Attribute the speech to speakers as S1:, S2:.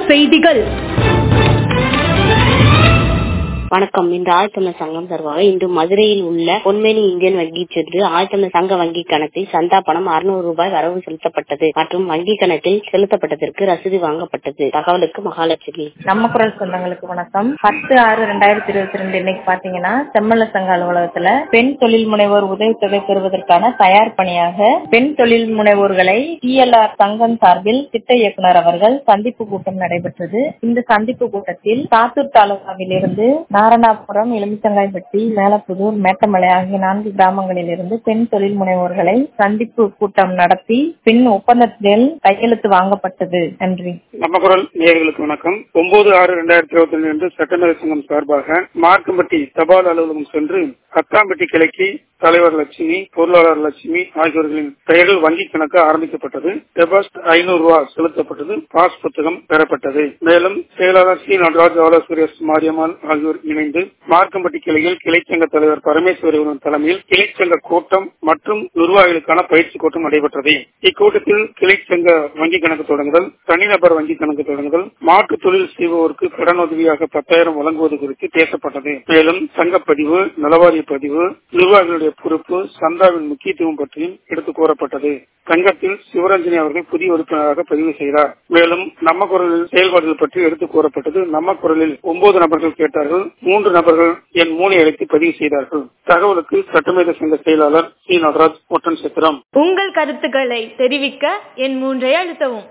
S1: செய்திகள்
S2: வணக்கம் இன்று ஆழ்த்தமிழ் சங்கம் சார்பாக இன்று மதுரையில் உள்ள பொன்மேனி இந்தியன் வங்கி சென்று ஆழ்த்தமிழ் சங்க வங்கி கணக்கில் சந்தா பணம் அறுநூறு ரூபாய் வரவு செலுத்தப்பட்டது மற்றும் வங்கி கணக்கில் செலுத்தப்பட்டதற்கு ரசீது வாங்கப்பட்டது தகவலுக்கு மகாலட்சுமி
S3: நம்ம குரல் சொந்தங்களுக்கு வணக்கம் பத்து ஆறு ரெண்டாயிரத்தி இருபத்தி ரெண்டு இன்னைக்கு பாத்தீங்கன்னா செம்மல்ல சங்க அலுவலகத்துல பெண் தொழில் முனைவோர் உதவித்தொகை பெறுவதற்கான தயார் பணியாக பெண் தொழில் முனைவோர்களை டிஎல்ஆர் சங்கம் சார்பில் திட்ட இயக்குனர் அவர்கள் சந்திப்பு கூட்டம் நடைபெற்றது இந்த சந்திப்பு கூட்டத்தில் சாத்தூர் தாலுகாவில் இருந்து நாரணாபுரம் எலுமிச்சங்காய்பட்டி மேலப்புதூர் மேட்டமலை ஆகிய நான்கு கிராமங்களில் இருந்து பெண் தொழில் முனைவோர்களை சந்திப்பு கூட்டம் நடத்தி பின் ஒப்பந்தத்தில் கையெழுத்து வாங்கப்பட்டது நன்றி
S4: நம்ம குரல் நேயர்களுக்கு வணக்கம் ஒன்பது ஆறு இரண்டாயிரத்தி இருபத்தி ரெண்டு அன்று சட்டமேதை சங்கம் சார்பாக மார்க்கம்பட்டி தபால் அலுவலகம் சென்று அக்காம்பட்டி கிளைக்கு தலைவர் லட்சுமி பொருளாளர் லட்சுமி ஆகியோர்களின் பெயர்கள் வங்கி கணக்கு ஆரம்பிக்கப்பட்டது டெபாசிட் ஐநூறு ரூபாய் செலுத்தப்பட்டது பாஸ் புத்தகம் பெறப்பட்டது மேலும் செயலாளர் சி நடராஜ் ஆலோசூரிய மாரியம்மாள் ஆகியோர் இணைந்து மார்க்கம்பட்டி கிளையில் கிளைச்சங்க தலைவர் பரமேஸ்வரி தலைமையில் கிளைச்சங்க கூட்டம் மற்றும் நிர்வாகிகளுக்கான பயிற்சி கூட்டம் நடைபெற்றது இக்கூட்டத்தில் கிளைச்சங்க வங்கி கணக்கு தொடங்குதல் தனிநபர் வங்கி கணக்கு தொடங்குதல் மாற்று தொழில் செய்பவருக்கு கடனுதவியாக பத்தாயிரம் வழங்குவது குறித்து பேசப்பட்டது மேலும் சங்கப்பதிவு நலவாரிய பதிவு நிர்வாகிகளுடைய பொறுப்பு சந்தாவின் முக்கியத்துவம் பற்றியும் எடுத்துக் கூறப்பட்டது சங்கத்தில் சிவரஞ்சனி அவர்கள் புதிய உறுப்பினராக பதிவு செய்தார் மேலும் நம்ம குரலில் செயல்பாடுகள் பற்றி எடுத்துக் கூறப்பட்டது நம்ம குரலில் ஒன்பது நபர்கள் கேட்டார்கள் மூன்று நபர்கள் என் மூனை அழைத்து பதிவு செய்தார்கள் தகவலுக்கு சட்டமேத சங்க செயலாளர் சி நடராஜ் ஒட்டன் சித்திரம்
S1: உங்கள் கருத்துக்களை தெரிவிக்க என் மூன்றை அழுத்தவும்